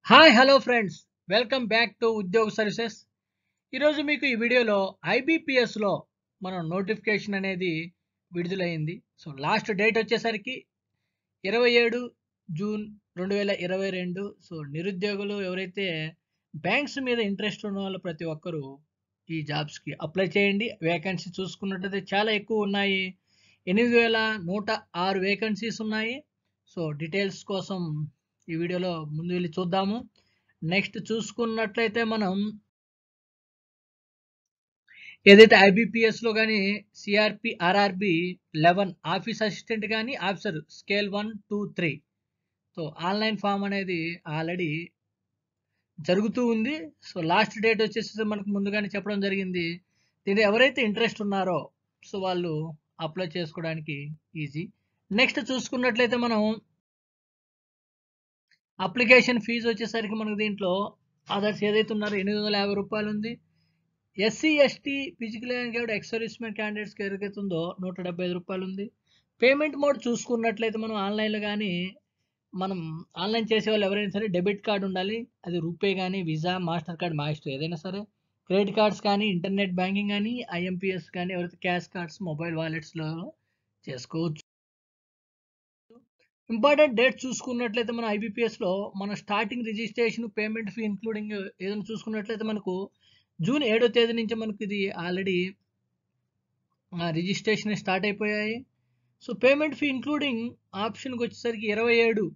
hi hello friends welcome back to Udyoga services ఈరోజు మీకు ఈ వీడియోలో ఐబీపీఎస్లో మన నోటిఫికేషన్ అనేది విడుదలైంది సో లాస్ట్ డేట్ వచ్చేసరికి ఇరవై ఏడు జూన్ రెండు వేల ఇరవై రెండు సో నిరుద్యోగులు ఎవరైతే బ్యాంక్స్ మీద ఇంట్రెస్ట్ ఉన్న వాళ్ళు ప్రతి ఒక్కరూ ఈ జాబ్స్కి అప్లై చేయండి వేకెన్సీ చూసుకున్నట్టయితే చాలా ఎక్కువ ఉన్నాయి ఎనిమిది వేల నూట ఆరు వేకెన్సీస్ ఉన్నాయి సో డీటెయిల్స్ కోసం ఈ వీడియోలో ముందు వెళ్ళి చూద్దాము నెక్స్ట్ చూసుకున్నట్లయితే మనం ఏదైతే ఐబిపిఎస్లో కానీ CRP RRB eleven office assistant కానీ officer scale one two three so online form అనేది ఆల్రెడీ జరుగుతూ ఉంది సో లాస్ట్ డేట్ వచ్చేసి మనకు ముందుగానే చెప్పడం జరిగింది దీని ఎవరైతే ఇంట్రెస్ట్ ఉన్నారో సో వాళ్ళు అప్లై చేసుకోవడానికి ఈజీ నెక్స్ట్ చూసుకున్నట్లయితే మనం అప్లికేషన్ ఫీజు వచ్చేసరికి మనకు దీంట్లో అదర్స్ ఏదైతే ఉన్నారో ఎనిమిది వందల యాభై రూపాయలు ఉంది SC ST physical handicapped ex servicemen క్యాండిడేట్స్కి ఎవరికైతే ఉందో నూట డెబ్బై ఐదు రూపాయలు ఉంది పేమెంట్ మోడ్ చూసుకున్నట్లయితే మనం ఆన్లైన్లో కానీ మనం ఆన్లైన్ చేసే వాళ్ళు ఎవరైనా సరే డెబిట్ కార్డు ఉండాలి అది రూపే కానీ వీసా మాస్టర్ కార్డ్ మాస్టర్ ఏదైనా సరే క్రెడిట్ కార్డ్స్ కానీ ఇంటర్నెట్ బ్యాంకింగ్ కానీ ఐఎంపిఎస్ కానీ ఎవరైతే క్యాష్ కార్డ్స్ మొబైల్ వాలెట్స్లో చేసుకోవచ్చు ఇంపార్టెంట్ డేట్ చూసుకున్నట్లయితే మన ఐబీపీఎస్లో మన starting registration payment fee including ఏదైనా చూసుకున్నట్లయితే మనకు జూన్ ఏడో తేదీ నుంచి మనకు ఇది ఆల్రెడీ రిజిస్ట్రేషన్ స్టార్ట్ అయిపోయాయి సో పేమెంట్ ఫీ ఇంక్లూడింగ్ ఆప్షన్కి వచ్చేసరికి ఇరవై ఏడు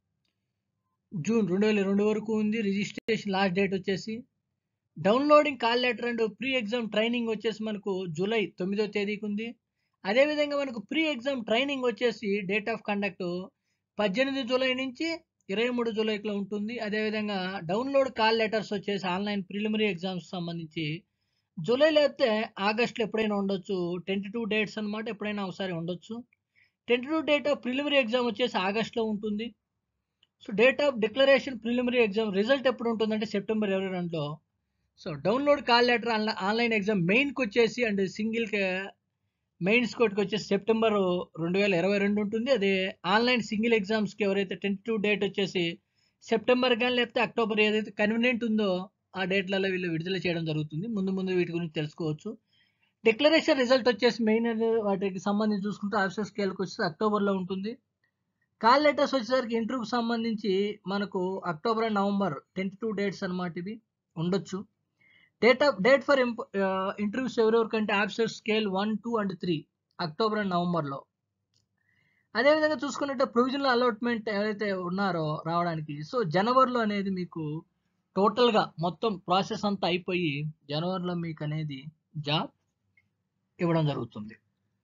జూన్ రెండు వేల రెండు వరకు ఉంది రిజిస్ట్రేషన్ లాస్ట్ డేట్ వచ్చేసి downloading call letter and pre exam training వచ్చేసి మనకు జూలై తొమ్మిదో తేదీకి ఉంది అదేవిధంగా మనకు ప్రీ ఎగ్జామ్ ట్రైనింగ్ వచ్చేసి డేట్ ఆఫ్ కండక్ట్ పద్దెనిమిది జూలై నుంచి ఇరవై మూడు జూలైలో ఉంటుంది అదేవిధంగా డౌన్లోడ్ కాల్ లెటర్స్ వచ్చేసి ఆన్లైన్ ప్రిలిమినరీ ఎగ్జామ్స్ సంబంధించి జూలైలో అయితే ఆగస్ట్లో ఎప్పుడైనా ఉండొచ్చు ట్వంటీ టూ డేట్స్ అనమాట ఎప్పుడైనా ఒకసారి ఉండొచ్చు twenty two date of preliminary exam వచ్చేసి ఆగస్ట్లో ఉంటుంది so date of declaration preliminary exam result ఎప్పుడు ఉంటుందంటే సెప్టెంబర్ ఇరవై రెండులో so download call letter online exam మెయిన్కి వచ్చేసి అండ్ సింగిల్ మెయిన్స్ కోట్కి వచ్చేసి సెప్టెంబర్ రెండు వేల ఇరవై రెండు ఉంటుంది అదే ఆన్లైన్ సింగిల్ ఎగ్జామ్స్కి ఎవరైతే టెన్త్ టూ డేట్ వచ్చేసి సెప్టెంబర్ కానీ లేకపోతే అక్టోబర్ ఏదైతే కన్వీనియంట్ ఉందో ఆ డేట్లలో వీళ్ళు విడుదల చేయడం జరుగుతుంది ముందు ముందు వీటి గురించి తెలుసుకోవచ్చు డిక్లరేషన్ రిజల్ట్ వచ్చేసి మెయిన్ వాటికి సంబంధించి చూసుకుంటే ఆఫీసర్ స్కేల్కి వచ్చేసి అక్టోబర్లో ఉంటుంది కాల్ లెటర్స్ వచ్చేసరికి ఇంటర్వ్యూకి సంబంధించి మనకు October and November tentative dates అనమాట ఇవి ఉండొచ్చు date of date for interviews ఎవరెవరికంటే officer scale one two and three October and నవంబర్లో అదేవిధంగా చూసుకున్నట్టే ప్రొవిజనల్ అలాట్మెంట్ ఎవరైతే ఉన్నారో రావడానికి సో జనవరిలో అనేది మీకు టోటల్గా మొత్తం ప్రాసెస్ అంతా అయిపోయి జనవరిలో మీకు అనేది జాబ్ ఇవ్వడం జరుగుతుంది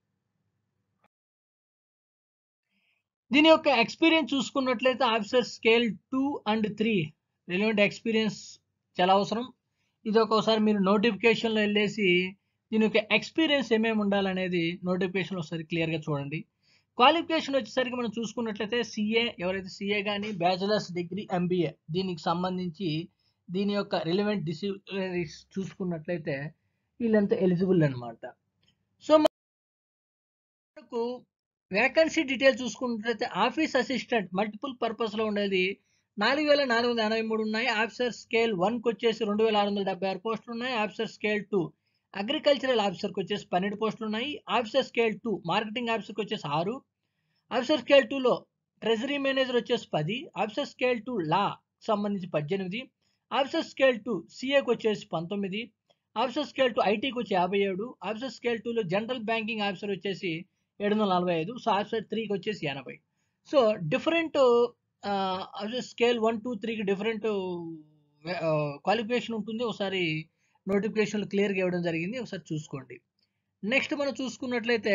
దీని యొక్క ఎక్స్పీరియన్స్ చూసుకున్నట్లయితే officer scale two and three relevant experience చాలా అవసరం ఇది ఒక్కోసారి మీరు నోటిఫికేషన్లో వెళ్ళేసి దీని యొక్క ఎక్స్పీరియన్స్ ఏమేమి ఉండాలనేది నోటిఫికేషన్ ఒకసారి క్లియర్గా చూడండి క్వాలిఫికేషన్ వచ్చేసరికి మనం చూసుకున్నట్లయితే సిఏ ఎవరైతే సిఏ కానీ బ్యాచిలర్స్ డిగ్రీ ఎంబీఏ దీనికి సంబంధించి దీని యొక్క రిలవెంట్ డిసిప్లినరీస్ చూసుకున్నట్లయితే వీళ్ళంతా ఎలిజిబుల్ అనమాట సో మనకు వేకెన్సీ డీటెయిల్ చూసుకున్నట్లయితే ఆఫీస్ అసిస్టెంట్ మల్టిపుల్ పర్పస్లో ఉండేది నాలుగు వేల నాలుగు వందల ఎనభై మూడు ఉన్నాయి ఆఫీసర్ స్కేల్ వన్కి వచ్చేసి రెండు వేల ఆరు వందల డెబ్బై ఆరు పోస్టులు ఉన్నాయి ఆఫీసర్ స్కేల్ టూ అగ్రికల్చరల్ ఆఫీసర్కి వచ్చేసి పన్నెండు పోస్టులు ఉన్నాయి ఆఫీసర్ స్కేల్ టూ మార్కెటింగ్ ఆఫీసర్కి వచ్చేసి ఆరు ఆఫీసర్ స్కేల్ టూలో ట్రెజరీ మేనేజర్ వచ్చేసి పది ఆఫీసర్ స్కేల్ టూ లా సంబంధించి పద్దెనిమిది ఆఫీసర్ స్కేల్ టూ సిఏకి వచ్చేసి పంతొమ్మిది ఆఫీసర్ స్కేల్ టూ ఐటీకి వచ్చి యాభై ఏడు ఆఫీసర్ స్కేల్ టూలో జనరల్ బ్యాంకింగ్ ఆఫీసర్ వచ్చేసి ఏడు వందల నలభై ఐదు సో ఆఫీసర్ త్రీకి వచ్చేసి ఎనభై so different scale one two త్రీకి డిఫరెంట్ క్వాలిఫికేషన్ ఉంటుంది ఒకసారి నోటిఫికేషన్లు క్లియర్గా ఇవ్వడం జరిగింది ఒకసారి చూసుకోండి నెక్స్ట్ మనం చూసుకున్నట్లయితే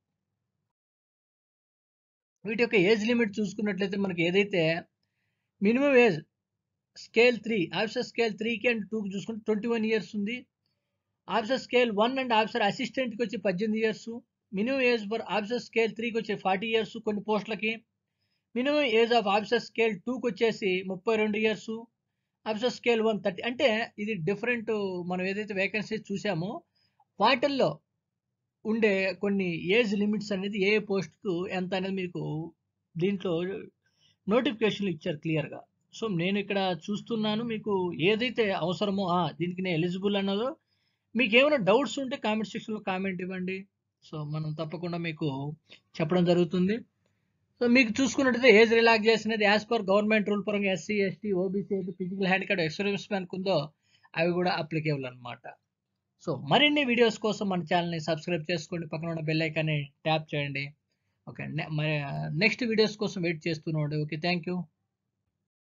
వీటి యొక్క ఏజ్ లిమిట్ చూసుకున్నట్లయితే మనకి ఏదైతే minimum age scale three officer scale త్రీకి అండ్ టూకి చూసుకుంటే ట్వంటీ వన్ ఇయర్స్ ఉంది officer scale one and officer అసిస్టెంట్కి వచ్చి పద్దెనిమిది years minimum age for officer scale త్రీకి వచ్చి ఫార్టీ ఇయర్స్ కొన్ని పోస్టులకి minimum age of officer scale టూకి వచ్చేసి ముప్పై రెండు years officer scale one thirty అంటే ఇది డిఫరెంట్ మనం ఏదైతే వేకెన్సీస్ చూసామో వాటిల్లో ఉండే కొన్ని ఏజ్ లిమిట్స్ అనేది ఏ పోస్ట్కు ఎంత అనేది మీకు దీంట్లో నోటిఫికేషన్లు ఇచ్చారు క్లియర్గా సో నేను ఇక్కడ చూస్తున్నాను మీకు ఏదైతే అవసరమో ఆ, దీనికి నేను ఎలిజిబుల్ అన్నదో మీకు ఏమైనా డౌట్స్ ఉంటే కామెంట్ సెక్షన్లో కామెంట్ ఇవ్వండి సో మనం తప్పకుండా మీకు చెప్పడం జరుగుతుంది సో మీకు చూసుకున్నట్టయితే ఏజ్ రిలాక్స్ చేసినది యాజ్ పర్ గవర్నమెంట్ రూల్ పరంగా ఎస్సీ ఎస్టీ ఓబీసీ అయితే ఫిజికల్ హ్యాండిక్యాప్ ఎక్స్పీరియన్స్ మ్యాన్కి ఉందో అవి కూడా అప్లికేబుల్ అనమాట సో మరిన్ని వీడియోస్ కోసం మన ఛానల్ని సబ్స్క్రైబ్ చేసుకోండి పక్కన ఉన్న బెల్ ఐకాన్ని ట్యాప్ చేయండి ఓకే నెక్స్ట్ వీడియోస్ కోసం వెయిట్ చేస్తున్నాడు ఓకే థ్యాంక్ యూ